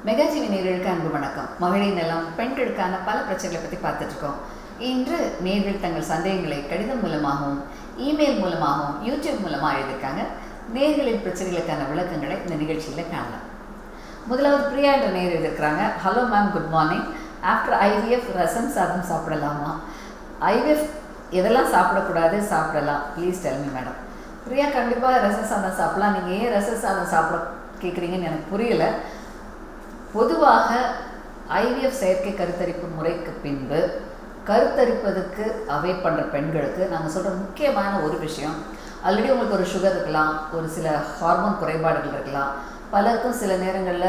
மெகாஜீவி நேர்களுக்கு அன்பு வணக்கம் மகளிர் நலம் பெண்களுக்கான பல பிரச்சனைகளை பற்றி பார்த்துட்டு இருக்கோம் இன்று நேர்கள் தங்கள் சந்தேகங்களை கடிதம் மூலமாகவும் இமெயில் மூலமாகவும் யூடியூப் மூலமாக எழுதியிருக்காங்க நேர்களின் பிரச்சனைகளுக்கான விளக்கங்களை இந்த நிகழ்ச்சியில் காணலாம் முதலாவது பிரியா என்ற நேர் எழுதியிருக்கிறாங்க hello ma'am good morning after IVF rasam சாதம் சாப்பிடலாமா ஐவிஎஃப் எதெல்லாம் சாப்பிடக்கூடாது சாப்பிடலாம் ப்ளீஸ் டெல்மி மேடம் பிரியா கண்டிப்பாக ரச சாதம் சாப்பிடலாம் நீங்கள் ஏன் ரச சாதம் சாப்பிட கேட்குறீங்கன்னு எனக்கு புரியலை பொதுவாக ஐவிஎஃப் செயற்கை கருத்தரிப்பு முறைக்கு பின்பு கருத்தரிப்பதுக்கு அவாய்ட் பண்ணுற பெண்களுக்கு நாங்கள் சொல்கிற முக்கியமான ஒரு விஷயம் ஆல்ரெடி உங்களுக்கு ஒரு சுகர் இருக்கலாம் ஒரு சில ஹார்மோன் குறைபாடுகள் இருக்கலாம் பலருக்கும் சில நேரங்களில்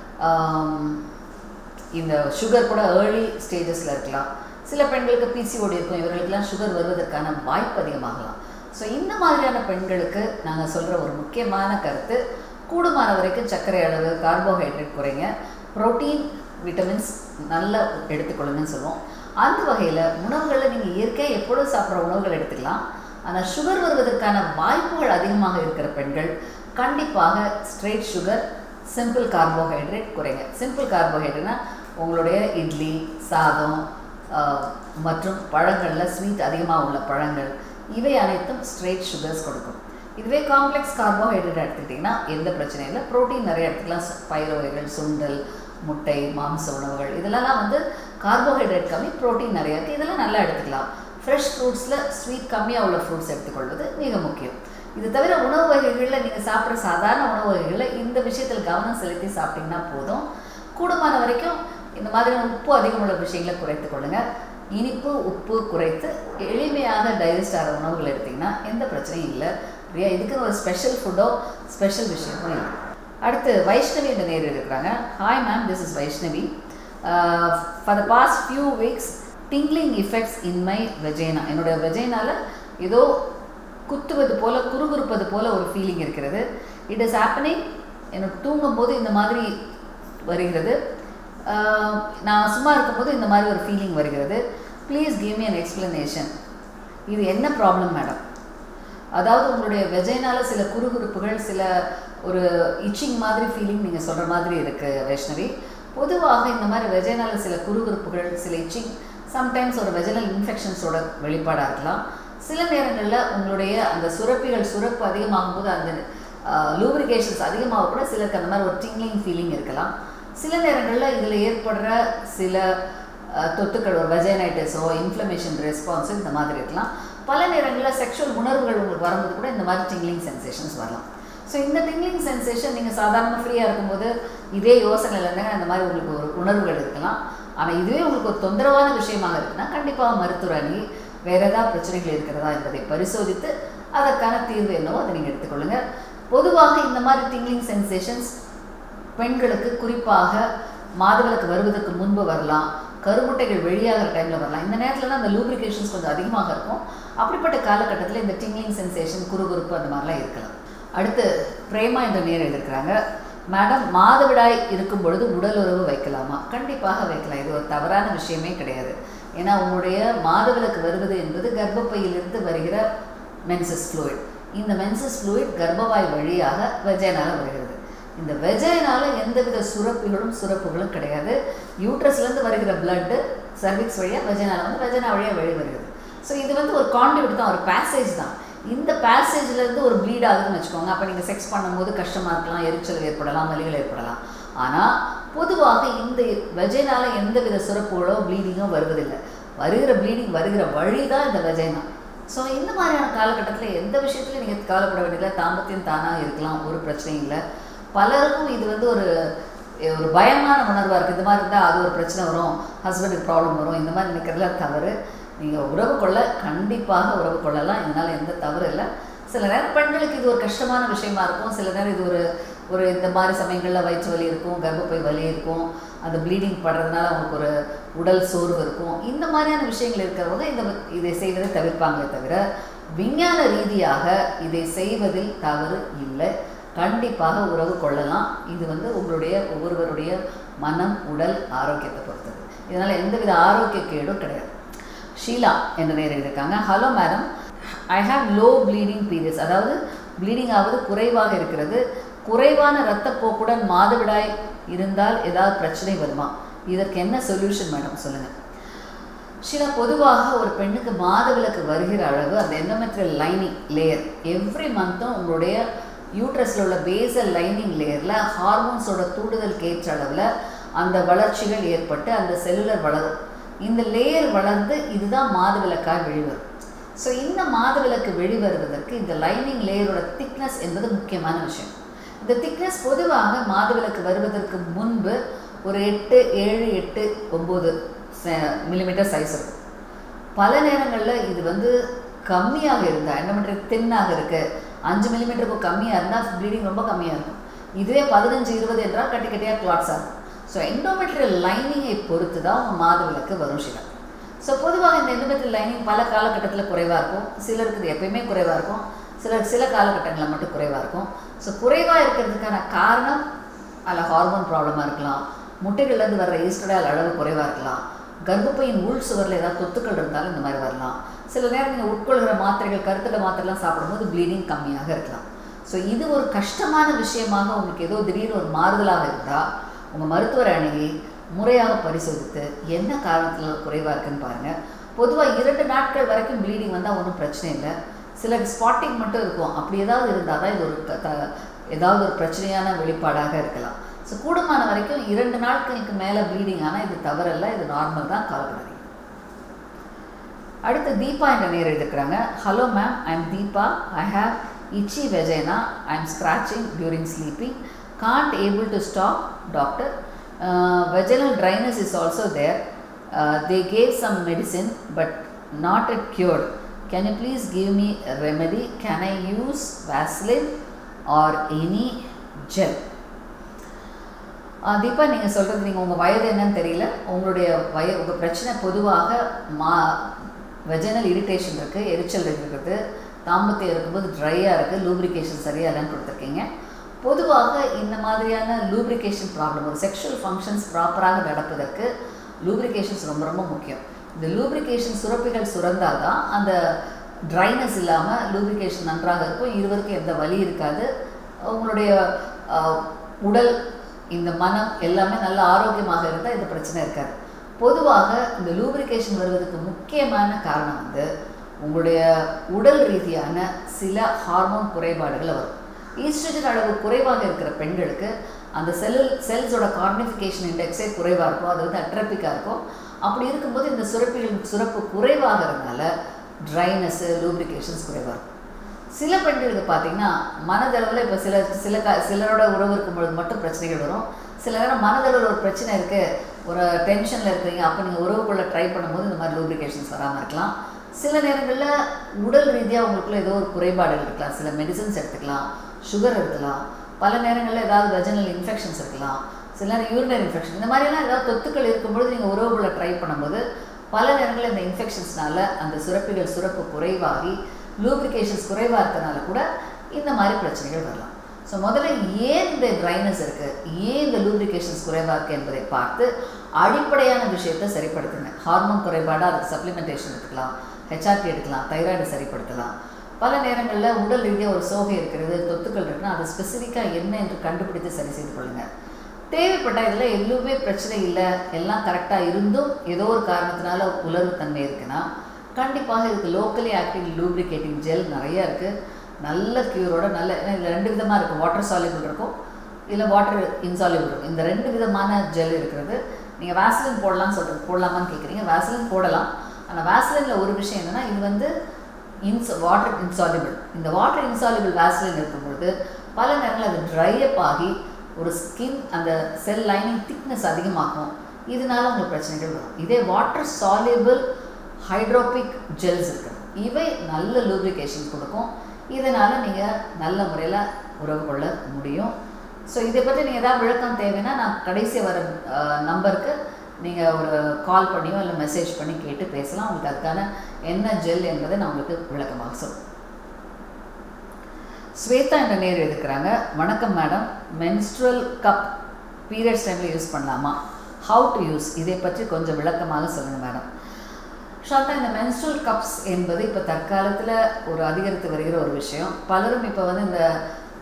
இந்த சுகர் கூட ஏர்லி ஸ்டேஜஸில் இருக்கலாம் சில பெண்களுக்கு பிசிஓடி இருக்கும் இவர்களுக்கெல்லாம் சுகர் வருவதற்கான வாய்ப்பு அதிகமாகலாம் ஸோ இந்த மாதிரியான பெண்களுக்கு நாங்கள் சொல்கிற ஒரு முக்கியமான கருத்து கூடுமான வரைக்கும் சர்க்கரை அளவு கார்போஹைட்ரேட் குறைங்க ப்ரோட்டீன் விட்டமின்ஸ் நல்லா எடுத்துக்கொள்ளுங்கன்னு சொல்லுவோம் அந்த வகையில் உணவுகளில் நீங்கள் இயற்கையாக எப்பொழுதும் சாப்பிட்ற உணவுகள் எடுத்துக்கலாம் ஆனால் சுகர் வருவதற்கான வாய்ப்புகள் அதிகமாக இருக்கிற பெண்கள் கண்டிப்பாக ஸ்ட்ரெயிட் சுகர் சிம்பிள் கார்போஹைட்ரேட் குறைங்க சிம்பிள் கார்போஹைட்ரேட்னா உங்களுடைய இட்லி சாதம் மற்றும் பழங்களில் ஸ்வீட் அதிகமாக உள்ள பழங்கள் இவை அனைத்தும் ஸ்ட்ரெயிட் சுகர்ஸ் கொடுக்கும் இதுவே காம்ப்ளெக்ஸ் கார்போஹைட்ரேட் எடுத்துக்கிட்டிங்கன்னா எந்த பிரச்சனையும் இல்லை ப்ரோட்டீன் நிறைய எடுத்துக்கலாம் பயிறு வகைகள் சுண்டல் முட்டை மாம்ச உணவுகள் இதெல்லாம் வந்து கார்போஹைட்ரேட் கம்மி ப்ரோட்டீன் நிறையா இருக்குது இதெல்லாம் நல்லா எடுத்துக்கலாம் ஃப்ரெஷ் ஃப்ரூட்ஸில் ஸ்வீட் கம்மியாக உள்ள ஃப்ரூட்ஸ் எடுத்துக்கொள்வது மிக முக்கியம் இது தவிர உணவு வகைகளில் நீங்கள் சாப்பிட்ற சாதாரண உணவு வகைகளில் இந்த விஷயத்தில் கவனம் செலுத்தி சாப்பிட்டிங்கன்னா போதும் கூடுமான வரைக்கும் இந்த மாதிரியான உப்பு அதிகமுள்ள விஷயங்களை குறைத்து கொள்ளுங்கள் இனிப்பு உப்பு குறைத்து எளிமையாக டைஜஸ்ட் ஆகிற உணவுகள் எடுத்திங்கன்னா எந்த பிரச்சனையும் இல்லை பிரியா இதுக்கு ஒரு ஸ்பெஷல் ஃபுட்டோ ஸ்பெஷல் விஷயமும் இல்லை அடுத்து வைஷ்ணவி என்ற நேர் இருக்கிறாங்க hi ma'am this is Vaishnavi for the past few weeks tingling effects in my vagina என்னோடய வெஜைனால ஏதோ குத்துவது போல் குறுகுறுப்பது போல் ஒரு ஃபீலிங் இருக்கிறது இட் இஸ் ஹேப்பனிங் எனக்கு தூங்கும்போது இந்த மாதிரி வருகிறது நான் சும்மா இருக்கும்போது இந்த மாதிரி ஒரு ஃபீலிங் வருகிறது please give me an explanation இது என்ன ப்ராப்ளம் மேடம் அதாவது உங்களுடைய வெஜைனால சில குறுகுறுப்புகள் சில ஒரு இச்சிங் மாதிரி ஃபீலிங் நீங்கள் சொல்கிற மாதிரி இருக்குது வைஷ்ணவி பொதுவாக இந்த மாதிரி வெஜைனால சில குறுகுறுப்புகள் சில இச்சிங் சம்டைம்ஸ் ஒரு வெஜனல் இன்ஃபெக்ஷன்ஸோட வெளிப்பாடாக இருக்கலாம் சில நேரங்களில் உங்களுடைய அந்த சுரப்பிகள் சுரப்பு அதிகமாகும் போது அந்த லூப்ரிகேஷன்ஸ் அதிகமாக கூட சிலருக்கு அந்த மாதிரி ஒரு டிங்லிங் ஃபீலிங் இருக்கலாம் சில நேரங்களில் இதில் ஏற்படுற சில தொத்துக்கள் ஒரு வெஜைனைட்டிஸோ இன்ஃப்ளமேஷன் ரெஸ்பான்ஸோ இந்த மாதிரி இருக்கலாம் பல நேரங்களில் செக்ஷுவல் உணர்வுகள் உங்களுக்கு வரும்போது கூட இந்த மாதிரி டிங்லிங் சென்சேஷன்ஸ் வரலாம் ஸோ இந்த டிங்லிங் சென்சேஷன் நீங்கள் சாதாரண ஃப்ரீயாக இருக்கும்போது இதே யோசனையில் இருந்தாங்க அந்த மாதிரி உங்களுக்கு ஒரு உணர்வுகள் இருக்கலாம் ஆனால் இதுவே உங்களுக்கு ஒரு தொந்தரவான விஷயமாக இருக்குன்னா கண்டிப்பாக மருத்துவர் அணி வேறு ஏதாவது பிரச்சனைகள் இருக்கிறதா என்பதை பரிசோதித்து அதற்கான தீர்வு என்னவோ அதை நீங்கள் எடுத்துக்கொள்ளுங்கள் பொதுவாக இந்த மாதிரி டிங்லிங் சென்சேஷன்ஸ் பெண்களுக்கு குறிப்பாக மாதவிலக்கு வருவதற்கு முன்பு வரலாம் கருமுட்டைகள் வெளியாகிற டைமில் வரலாம் இந்த நேரத்துலலாம் அந்த லூப்ரிகேஷன்ஸ் கொஞ்சம் அதிகமாக இருக்கும் அப்படிப்பட்ட காலகட்டத்தில் இந்த டிங்லிங் சென்சேஷன் குறுகுறுப்பு அந்த மாதிரிலாம் இருக்கலாம் அடுத்து பிரேமா என்ற நேர் எழுதியிருக்கிறாங்க மேடம் மாதவிடாய் இருக்கும் பொழுது உடல் உறவு வைக்கலாமா கண்டிப்பாக வைக்கலாம் இது ஒரு தவறான விஷயமே கிடையாது ஏன்னா உங்களுடைய மாதவிலக்கு வருவது என்பது கர்ப்பப்பையிலிருந்து வருகிற மென்சஸ் ஃப்ளூயிட் இந்த மென்சஸ் ஃப்ளூயிட் கர்ப்பவாய் வழியாக வெஜைனால வருகிறது இந்த வெஜைனால எந்தவித சுரப்பிகளும் சுரப்புகளும் கிடையாது யூட்ரஸ்லேருந்து வருகிற பிளட்டு சர்விக்ஸ் வழியாக வெஜைனால வந்து வெஜைனா வழியாக வெளியே வருகிறது ஸோ இது வந்து ஒரு கான்டிபியூட் தான் ஒரு பேசேஜ் தான் இந்த பேசேஜ்லேருந்து ஒரு ப்ளீட் ஆகுதுன்னு வச்சுக்கோங்க அப்போ நீங்கள் செக்ஸ் பண்ணும்போது கஷ்டமாக இருக்கலாம் எரிச்சல் ஏற்படலாம் வலிகள் ஏற்படலாம் ஆனால் பொதுவாக இந்த வெஜைனால எந்த வித சுரப்புகளோ ப்ளீடிங்கோ வருவதில்லை வருகிற ப்ளீடிங் வருகிற வழி தான் இந்த வெஜைனா ஸோ இந்த மாதிரியான காலகட்டத்தில் எந்த விஷயத்துலையும் நீங்கள் கவலைப்பட வேண்டியதில்லை தாம்பத்தியம் தானாக இருக்கலாம் ஒரு பிரச்சனையும் இல்லை பலருக்கும் இது வந்து ஒரு ஒரு பயமான உணர்வாக இருக்குது இந்த மாதிரி இருந்தால் அது ஒரு பிரச்சனை வரும் ஹஸ்பண்டுக்கு ப்ராப்ளம் வரும் இந்த மாதிரி நினைக்கிறதுலாம் தவறு நீங்கள் உறவு கொள்ள கண்டிப்பாக உறவு கொள்ளலாம் இதனால் எந்த தவறு இல்லை சில நேரம் பெண்களுக்கு இது ஒரு கஷ்டமான விஷயமா இருக்கும் சில நேரம் இது ஒரு ஒரு இந்த மாதிரி சமயங்களில் வயிற்று வலி இருக்கும் கர்ப்பப்பை வலி இருக்கும் அந்த ப்ளீடிங் படுறதுனால அவங்களுக்கு ஒரு உடல் சோர்வு இருக்கும் இந்த மாதிரியான விஷயங்கள் இருக்கிறவங்க இந்த இதை செய்வதை தவிர்ப்பாங்களே தவிர விஞ்ஞான ரீதியாக இதை செய்வதில் தவறு இல்லை கண்டிப்பாக உறவு கொள்ளலாம் இது வந்து உங்களுடைய ஒவ்வொருவருடைய மனம் உடல் ஆரோக்கியத்தை பொறுத்தது இதனால் எந்தவித ஆரோக்கிய கேடும் கிடையாது ஷீலா என்ற நேரம் இருக்காங்க hello madam I have low bleeding periods அதாவது ப்ளீடிங் ஆவது குறைவாக இருக்கிறது குறைவான இரத்தப்போக்குடன் மாதவிடாய் இருந்தால் ஏதாவது பிரச்சனை வருமா இதற்கு என்ன சொல்யூஷன் மேடம் சொல்லுங்கள் சில பொதுவாக ஒரு பெண்ணுக்கு மாதவிலக்கு வருகிற அளவு அந்த எண்டோமெட்ரியல் லைனிங் லேயர் எவ்ரி மந்த்தும் உங்களுடைய யூட்ரஸில் உள்ள பேசல் லைனிங் லேயரில் ஹார்மோன்ஸோட தூண்டுதலுக்கு ஏற்ற அளவில் அந்த வளர்ச்சிகள் ஏற்பட்டு அந்த செல்லுலர் வளரும் இந்த லேயர் வளர்ந்து இதுதான் மாதவிலக்காய் வெளிவரும் ஸோ இந்த மாதவிலக்கு வெளிவருவதற்கு இந்த லைனிங் லேயரோட திக்னஸ் என்பது முக்கியமான விஷயம் இந்த திக்னஸ் பொதுவாக மாதவிலக்கு வருவதற்கு முன்பு ஒரு எட்டு ஏழு எட்டு ஒம்பது மில்லிமீட்டர் சைஸ் இருக்கும் பல நேரங்களில் இது வந்து கம்மியாக இருந்தால் எண்டோமெட்ரிக் தின்னாக இருக்குது அஞ்சு மில்லிமீட்டருக்கு கம்மியாக இருந்தால் ப்ளீடிங் ரொம்ப கம்மியாக இருக்கும் இதுவே பதினஞ்சு இருபது என்றால் கட்டி கட்டியாக கிளாட்ஸ் ஆகும் ஸோ எண்டோமெட்ரியல் லைனிங்கை பொறுத்து தான் உங்கள் மாதவிலக்கு வரும் சில ஸோ பொதுவாக இந்த எண்டோமெட்ரியல் லைனிங் பல காலகட்டத்தில் குறைவாக இருக்கும் சிலருக்கு இது எப்பயுமே குறைவாக இருக்கும் சிலருக்கு சில காலகட்டங்களில் மட்டும் குறைவாக இருக்கும் ஸோ குறைவாக இருக்கிறதுக்கான காரணம் அதில் ஹார்மோன் ப்ராப்ளமாக இருக்கலாம் முட்டைகள்லேருந்து வர்ற ஈஸ்டடால் அளவு குறைவாக இருக்கலாம் கர்ப்பப்பையின் உள் சுவரில் ஏதாவது தொத்துக்கள் இருந்தாலும் இந்த மாதிரி வரலாம் சில நேரம் நீங்கள் உட்கொள்கிற மாத்திரைகள் கருத்தில் மாத்திரைலாம் சாப்பிடும்போது ப்ளீடிங் கம்மியாக இருக்கலாம் ஸோ இது ஒரு கஷ்டமான விஷயமாக உங்களுக்கு ஏதோ திடீர்னு ஒரு மாறுதலாக இருந்தால் உங்கள் மருத்துவரை அணுகி முறையாக பரிசோதித்து என்ன காரணத்தில் குறைவாக இருக்குன்னு பாருங்கள் பொதுவாக இரண்டு நாட்கள் வரைக்கும் ப்ளீடிங் வந்தால் ஒன்றும் பிரச்சனை இல்லை சிலருக்கு ஸ்பாட்டிங் மட்டும் இருக்கும் அப்படி ஏதாவது இருந்தால் தான் இது ஒரு க- த- ஏதாவது ஒரு பிரச்சனையான வெளிப்பாடாக இருக்கலாம் ஸோ கூடுமான வரைக்கும் இரண்டு நாட்களுக்கு மேலே ப்ளீடிங் ஆனால் இது தவறல்ல இது நார்மல் தான் கவலைப்படாதீங்க அடுத்து தீபா என்ற நேர் எழுதிக்கிறாங்க hello ma'am I am Deepa I have itchy vagina I am scratching during sleeping can't able to stop doctor vaginal dryness is also there they gave some medicine but not it cured can you please give me remedy can I use Vaseline or any gel Deepa நீங்கள் சொல்கிறது நீங்கள் உங்கள் வயது என்னன்னு தெரியல உங்களுடைய வய உங்கள் பிரச்சனை பொதுவாக மா வெஜனல் இரிட்டேஷன் இருக்குது எரிச்சல் இருக்கிறது தாம்பத்தியம் இருக்கும்போது ட்ரையாக இருக்குது லூப்ரிகேஷன் சரியாக இல்லைன்னு கொடுத்துருக்கீங்க பொதுவாக இந்த மாதிரியான லூப்ரிகேஷன் ப்ராப்ளம் ஒரு செக்ஷுவல் ஃபங்க்ஷன்ஸ் ப்ராப்பராக நடப்பதற்கு லூப்ரிகேஷன்ஸ் ரொம்ப ரொம்ப முக்கியம் இந்த லூப்ரிகேஷன் சுரப்பிகள் சுரந்தால் தான் அந்த ட்ரைனஸ் இல்லாமல் லூப்ரிகேஷன் நன்றாக இருக்கும் இருவருக்கும் எந்த வலி இருக்காது உங்களுடைய அஹ், உடல் இந்த மனம் எல்லாமே நல்ல ஆரோக்கியமாக இருந்தால் இந்த பிரச்சனை இருக்காது பொதுவாக இந்த லூப்ரிகேஷன் வருவதற்கு முக்கியமான காரணம் வந்து உங்களுடைய உடல் ரீதியான சில ஹார்மோன் குறைபாடுகள் வரும் ஈஸ்ட்ரஜன் அளவு குறைவாக இருக்கிற பெண்களுக்கு அந்த செல் செல்ஸோட கார்னிஃபிகேஷன் இண்டெக்ஸே குறைவாக இருக்கும் அது வந்து அட்ரப்பிக்காக இருக்கும் அப்படி இருக்கும்போது இந்த சுரப்பிகளின் சுரப்பு குறைவாகிறதுனால ட்ரைனஸ்ஸு லூப்ரிகேஷன்ஸ் குறைவாக இருக்கும் சில பெண்களுக்கு பார்த்தீங்கன்னா மனதளவில் இப்போ சில சில க சிலரோட உறவு இருக்கும்பொழுது மட்டும் பிரச்சனைகள் வரும் சில நேரம் மனதளவில் ஒரு பிரச்சனை இருக்குது ஒரு டென்ஷனில் இருக்கிறீங்க அப்போ நீங்கள் உறவுக்குள்ளே ட்ரை பண்ணும்போது இந்த மாதிரி லூப்ரிகேஷன்ஸ் வராமல் இருக்கலாம் சில நேரங்களில் உடல் ரீதியாக உங்களுக்குள்ள ஏதோ ஒரு குறைபாடுகள் இருக்கலாம் சில மெடிசன்ஸ் எடுத்துக்கலாம் சுகர் இருக்கலாம் பல நேரங்களில் ஏதாவது வெஜனல் இன்ஃபெக்ஷன்ஸ் இருக்கலாம் சில நேரம் யூரினரி இன்ஃபெக்ஷன் இந்த மாதிரிலாம் ஏதாவது தொத்துக்கள் இருக்கும்பொழுது நீங்கள் உறவுக்குள்ளே ட்ரை பண்ணும்போது பல நேரங்களில் இந்த இன்ஃபெக்ஷன்ஸ்னால அந்த சுரப்பிகள் சுரப்பு குறைவாகி லூப்ரிகேஷன்ஸ் குறைவாக இருக்கறனால கூட இந்த மாதிரி பிரச்சனைகள் வரலாம் ஸோ முதல்ல ஏன் இந்த ட்ரைனஸ் இருக்குது ஏன் இந்த லூப்ரிகேஷன்ஸ் குறைவாக இருக்குது என்பதை பார்த்து அடிப்படையான விஷயத்தை சரிப்படுத்துங்க ஹார்மோன் குறைபாடாக அதுக்கு சப்ளிமெண்டேஷன் எடுத்துக்கலாம் ஹெச்ஆர்டி எடுக்கலாம் தைராய்டு சரிப்படுத்தலாம் பல நேரங்களில் உடல் ரீதியாக ஒரு சோகை இருக்கிறது தொத்துக்கள் இருக்குன்னா அதை ஸ்பெசிஃபிக்காக என்ன என்று கண்டுபிடித்து சரி செய்து கொள்ளுங்கள் தேவைப்பட்ட இதில் எதுவுமே பிரச்சனை இல்லை எல்லாம் கரெக்டாக இருந்தும் ஏதோ ஒரு காரணத்தினால உலர்வு தன்மை இருக்குன்னா கண்டிப்பாக இதுக்கு லோக்கலி ஆக்டிவ் லூப்ரிகேட்டிங் ஜெல் நிறைய இருக்குது நல்ல க்யூரோட நல்ல ஏன்னா இதில் ரெண்டு விதமாக இருக்கும் வாட்டர் சாலிபிள் இருக்கும் இல்லை வாட்டர் இன்சாலிபிள் இருக்கும் இந்த ரெண்டு விதமான ஜெல் இருக்கிறது நீங்கள் வேஸ்லின் போடலாம்னு சொல்கிறது போடலாமான்னு கேட்குறீங்க வேஸ்லின் போடலாம் ஆனால் வேஸ்லினில் ஒரு விஷயம் என்னென்னா இது வந்து இன்ஸ் வாட்டர் இன்சாலிபிள் இந்த வாட்டர் இன்சாலிபிள் வேஸ்லின் இருக்கும்பொழுது பல நேரங்களில் அது ட்ரை அப் ஆகி ஒரு ஸ்கின் அந்த செல் லைனிங் திக்னஸ் அதிகமாகும் இதனால உங்களுக்கு பிரச்சனைகள் வரும் இதே வாட்டர் சாலிபிள் ஹைட்ரோபிக் ஜெல்ஸ் இருக்குது இவை நல்ல லூப்ரிகேஷன் கொடுக்கும் இதனால் நீங்கள் நல்ல முறையில் உறவு கொள்ள முடியும் ஸோ இதை பற்றி நீங்கள் ஏதாவது விளக்கம் தேவைன்னா நான் கடைசி வர நம்பருக்கு நீங்கள் ஒரு கால் பண்ணியோ இல்லை மெசேஜ் பண்ணி கேட்டு பேசலாம் உங்களுக்கு அதுக்கான என்ன ஜெல் என்பதை நான் உங்களுக்கு விளக்கமாக சொல்லுவேன் ஸ்வேதா என்ற நேர் இருக்கிறாங்க வணக்கம் மேடம் menstrual கப் பீரியட்ஸ் டைமில் யூஸ் பண்ணலாமா ஹவு டு யூஸ் இதை பற்றி கொஞ்சம் விளக்கமாக சொல்லுங்கள் மேடம் ஷாந்தா இந்த menstrual கப்ஸ் என்பது இப்போ தற்காலத்தில் ஒரு அதிகரித்து வருகிற ஒரு விஷயம் பலரும் இப்போ வந்து இந்த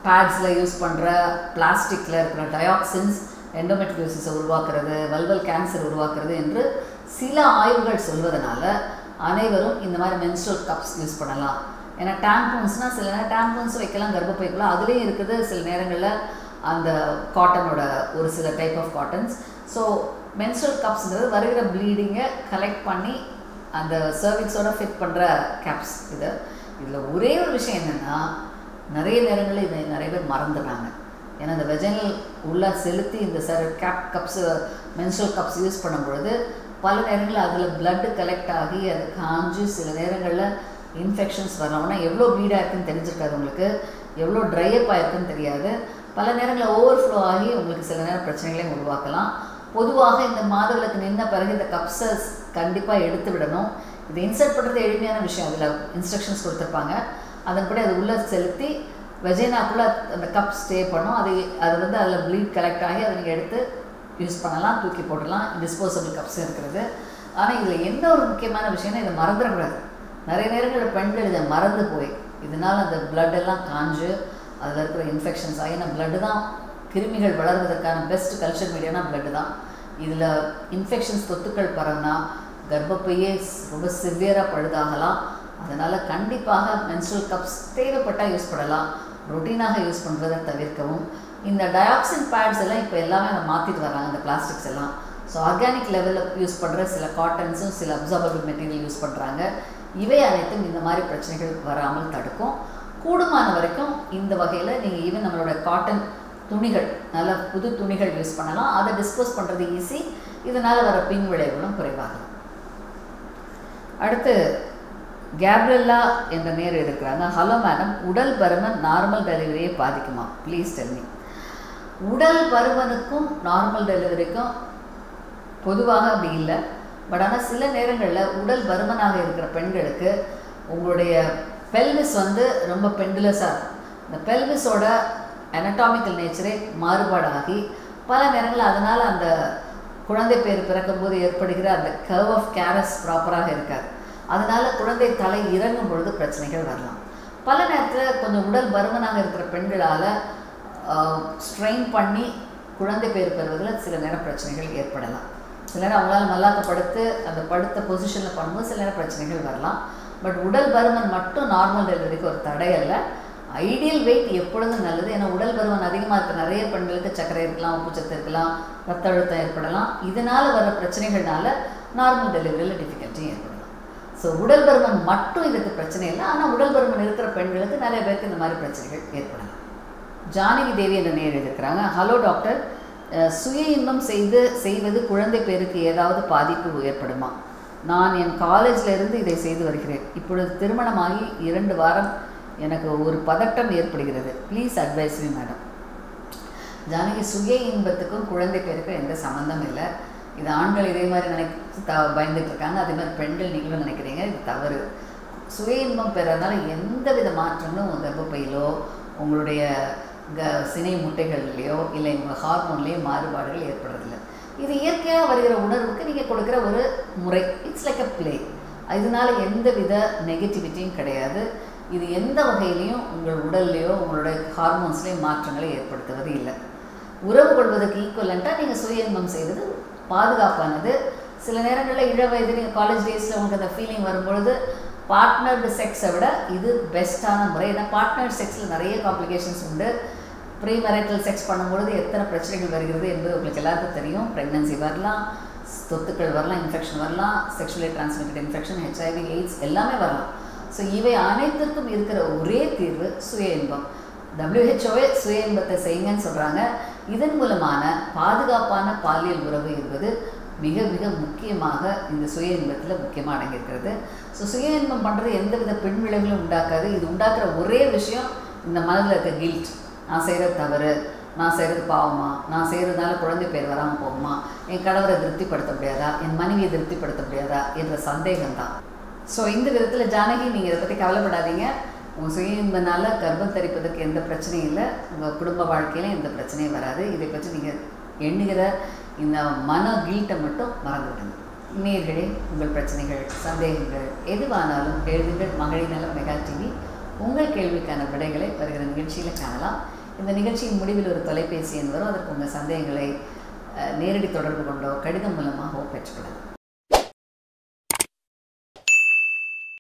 பேட்ஸில் யூஸ் பண்ணுற பிளாஸ்டிக்கில் இருக்கிற டயாக்சின்ஸ் எண்டோமெட்ரியோசிஸை உருவாக்குறது வல்வல் கேன்சர் உருவாக்குறது என்று சில ஆய்வுகள் சொல்வதனால அனைவரும் இந்த மாதிரி மென்ஸ்ட்ரல் கப்ஸ் யூஸ் பண்ணலாம் ஏன்னா டேம்பூன்ஸ்னால் சில நேரம் டேம்பூன்ஸ் வைக்கலாம் கர்ப்பப்பைக்குள்ள அதுலேயும் இருக்குது சில நேரங்களில் அந்த காட்டனோட ஒரு சில type of cottons so menstrual கப்ஸ்ங்கிறது வருகிற ப்ளீடிங்கை கலெக்ட் பண்ணி அந்த சர்விக்ஸோட ஃபிட் பண்ணுற கேப்ஸ் இது இதில் ஒரே ஒரு விஷயம் என்னென்னா நிறைய நேரங்களில் இதை நிறைய பேர் மறந்துடுறாங்க ஏன்னா இந்த வெஜனல் உள்ளே செலுத்தி இந்த சர் cap cups menstrual cups use பண்ணும் பொழுது பல நேரங்களில் அதில் பிளட்டு கலெக்ட் ஆகி அது காஞ்சு சில நேரங்களில் இன்ஃபெக்ஷன்ஸ் வரணும்னா எவ்வளோ ப்ளீடாக இருக்குன்னு தெரிஞ்சிருக்காது உங்களுக்கு எவ்வளோ ட்ரையப் ஆயிருக்குன்னு தெரியாது பல நேரங்களில் ஓவர்ஃப்ளோ ஆகி உங்களுக்கு சில நேரம் பிரச்சனைகளையும் உருவாக்கலாம் பொதுவாக இந்த மாதவிலக்கு நின்ன பிறகு இந்த கப்ஸை கண்டிப்பாக எடுத்து விடணும் இது இன்சர்ட் பண்ணுறது எளிமையான விஷயம் அதில் இன்ஸ்ட்ரக்ஷன்ஸ் கொடுத்துருப்பாங்க அதன்படி அது உள்ளே செலுத்தி வெஜைனாக்குள்ளே அந்த கப் ஸ்டே பண்ணும் அது அது வந்து அதில் ப்ளீட் கலெக்ட் ஆகி அதை நீங்கள் எடுத்து யூஸ் பண்ணலாம் தூக்கி போடலாம் டிஸ்போசபிள் கப்ஸ் இருக்கிறது ஆனால் இதில் என்ன ஒரு முக்கியமான விஷயம்னா இதை மறந்துடக்கூடாது நிறைய நேரங்களில் பெண்கள் இதை மறந்து போய் இதனால் அந்த blood எல்லாம் காஞ்சு அதில் இருக்கிற இன்ஃபெக்ஷன்ஸ் ஆகி ஏன்னா blood தான் கிருமிகள் வளர்வதற்கான பெஸ்ட் கல்ச்சர் மீடியானா blood தான் இதில் இன்ஃபெக்ஷன்ஸ் தொத்துக்கள் பரவுனா கர்ப்பப்பையே ஸ்- ரொம்ப சிவியராக பழுதாகலாம் அதனால் கண்டிப்பாக menstrual கப்ஸ் தேவைப்பட்டால் யூஸ் பண்ணலாம் ரொட்டீனாக யூஸ் பண்ணுறதை தவிர்க்கவும் இந்த டயாக்சின் பேட்ஸ் எல்லாம் இப்போ எல்லாமே நம்ம மாற்றிட்டு வராங்க இந்த பிளாஸ்டிக்ஸ் எல்லாம் ஸோ ஆர்கானிக் லெவலில் யூஸ் பண்ணுற சில காட்டன்ஸும் சில அப்சார்பபிள் மெட்டீரியல் யூஸ் பண்ணுறாங்க இவை அனைத்தும் இந்த மாதிரி பிரச்சனைகள் வராமல் தடுக்கும் கூடுமான வரைக்கும் இந்த வகையில் நீங்கள் ஈவன் நம்மளோட காட்டன் துணிகள் நல்ல புது துணிகள் யூஸ் பண்ணலாம் அதை டிஸ்போஸ் பண்ணுறது ஈஸி இதனால் வர பின் விளைவுகளும் குறைவாகலாம் அடுத்து கேப்ரல்லா என்ற நேர் இருக்கிறாங்க ஹலோ மேடம் உடல் பருமன் நார்மல் டெலிவரியை பாதிக்குமா ப்ளீஸ் டெல் மீ உடல் பருமனுக்கும் நார்மல் டெலிவரிக்கும் பொதுவாக அப்படி இல்லை பட் ஆனால் சில நேரங்களில் உடல் பருமனாக இருக்கிற பெண்களுக்கு உங்களுடைய பெல்விஸ் வந்து ரொம்ப பெண்டுலஸாக இருக்கும் இந்த பெல்விஸோட anatomical நேச்சரே மாறுபாடாகி பல நேரங்களில் அதனால் அந்த குழந்தை பேர் பிறக்கும்போது ஏற்படுகிற அந்த கர்வ் ஆஃப் கேரஸ் ப்ராப்பராக இருக்காது அதனால குழந்தை தலை இறங்கும் பொழுது பிரச்சனைகள் வரலாம் பல நேரத்தில் கொஞ்சம் உடல் பருமனாக இருக்கிற பெண்களால் ஸ்ட்ரெயின் பண்ணி குழந்தை பேர் பெறுவதில் சில நேரம் பிரச்சனைகள் ஏற்படலாம் சில நேரம் அவங்களால மல்லாக்க படுத்து அந்த படுத்த பொசிஷனில் பண்ணும்போது சில நேரம் பிரச்சனைகள் வரலாம் பட் உடல் பருமன் மட்டும் நார்மல் டெலிவரிக்கு ஒரு தடை அல்ல ஐடியல் வெயிட் எப்பொழுதும் நல்லது ஏன்னா உடல் பருமன் அதிகமாக இருக்க நிறைய பெண்களுக்கு சர்க்கரை இருக்கலாம் உப்புச்சத்து இருக்கலாம் ரத்த அழுத்தம் ஏற்படலாம் இதனால் வர பிரச்சனைகள்னால நார்மல் டெலிவரியில் டிஃபிகல்ட்டி ஏற்படலாம் ஸோ உடல் பருமன் மட்டும் இதுக்கு பிரச்சனை இல்லை ஆனால் உடல் பருமன் இருக்கிற பெண்களுக்கு நிறைய பேருக்கு இந்த மாதிரி பிரச்சனைகள் ஏற்படலாம் ஜானகி தேவி என்ற நேர் இருக்கிறாங்க ஹலோ டாக்டர் அஹ், சுய இன்பம் செய்து செய்வது குழந்தை பேருக்கு ஏதாவது பாதிப்பு ஏற்படுமா நான் என் காலேஜில் இருந்து இதை செய்து வருகிறேன் இப்பொழுது திருமணமாகி இரண்டு வாரம் எனக்கு ஒரு பதட்டம் ஏற்படுகிறது please advise me madam Janaki சுய இன்பத்துக்கும் குழந்தை பேருக்கும் எந்த சம்மந்தம் இல்லை இது ஆண்கள் இதே மாதிரி நினைச்சு த பயந்துட்டு இருக்காங்க அதே மாதிரி பெண்கள் நீங்களும் நினைக்கிறீங்க இது தவறு சுய இன்பம் பெறறதுனால எந்த வித மாற்றங்களும் உங்கள் கர்ப்பப்பையிலோ உங்களுடைய க சினை முட்டைகள்லையோ இல்லை உங்கள் ஹார்மோன்லேயோ மாறுபாடுகள் ஏற்படுறதில்ல இது இயற்கையாக வருகிற உணர்வுக்கு நீங்கள் கொடுக்குற ஒரு முறை இட்ஸ் லைக் அ ப்ளே இதனால எந்த வித நெகட்டிவிட்டியும் கிடையாது இது எந்த வகையிலையும் உங்கள் உடல்லையோ உங்களுடைய ஹார்மோன்ஸ்லேயோ மாற்றங்களை ஏற்படுத்துவது இல்லை உறவு கொள்வதற்கு ஈக்குவலண்ட்டாக நீங்கள் சுய இன்பம் செய்வது பாதுகாப்பானது சில நேரங்களில் இள வயது நீங்கள் காலேஜ் டேஸில் உங்களுக்கு அந்த ஃபீலிங் வரும்பொழுது பார்ட்னர்டு செக்ஸை விட இது பெஸ்ட்டான முறை ஏன்னா பார்ட்னர் செக்ஸில் நிறைய காம்ப்ளிகேஷன்ஸ் உண்டு ப்ரீ மேரிட்டல் செக்ஸ் பண்ணும்பொழுது எத்தனை பிரச்சனைகள் வருகிறது என்பது உங்களுக்கு எல்லாருக்கும் தெரியும் ப்ரெக்னன்சி வரலாம் தொத்துக்கள் வரலாம் இன்ஃபெக்ஷன் வரலாம் sexually transmitted infection HIV AIDS எல்லாமே வரலாம் ஸோ இவை அனைத்திற்கும் இருக்கிற ஒரே தீர்வு சுய இன்பம் டபிள்யூஹெச்ஓவே சுய இன்பத்தை செய்யுங்கன்னு சொல்கிறாங்க இதன் மூலமான பாதுகாப்பான பாலியல் உறவு என்பது மிக மிக முக்கியமாக இந்த சுய இன்பத்தில் முக்கியமாக அடங்கியிருக்கிறது ஸோ சுய இன்பம் பண்ணுறது எந்தவித பின் விளைவுகளும் உண்டாக்காது இது உண்டாக்குற ஒரே விஷயம் இந்த மனதில் இருக்க கில்ட் நான் செய்கிறது தவறு நான் செய்கிறது பாவமா நான் செய்கிறதுனால குழந்தை பேர் வராமல் போகுமா என் கணவரை திருப்திப்படுத்த முடியாதா என் மனைவியை திருப்திப்படுத்த முடியாதா என்ற சந்தேகம்தான் ஸோ இந்த விதத்தில் ஜானகி நீங்கள் இதை பற்றி கவலைப்படாதீங்க உங்கள் சுய இன்பனால கர்ப்பம் தரிப்பதற்கு எந்த பிரச்சனையும் இல்லை உங்கள் குடும்ப வாழ்க்கையில எந்த பிரச்சனையும் வராது இதை பற்றி நீங்கள் எண்ணுகிற இந்த மன கீட்டை மட்டும் மறந்து விடுங்க நேர்களே உங்கள் பிரச்சனைகள் சந்தேகங்கள் எதுவானாலும் எழுதுங்கள் மகளிர் நலம் மெகா டிவி உங்கள் கேள்விக்கான விடைகளை வருகிற நிகழ்ச்சியில் காணலாம் இந்த நிகழ்ச்சியின் முடிவில் ஒரு தொலைபேசி எண் வரும் அதற்கு உங்கள் சந்தேகங்களை அஹ், நேரடி தொடர்பு கொண்டோ கடிதம் மூலமாகவோ பெற்றுக்கொள்ளலாம்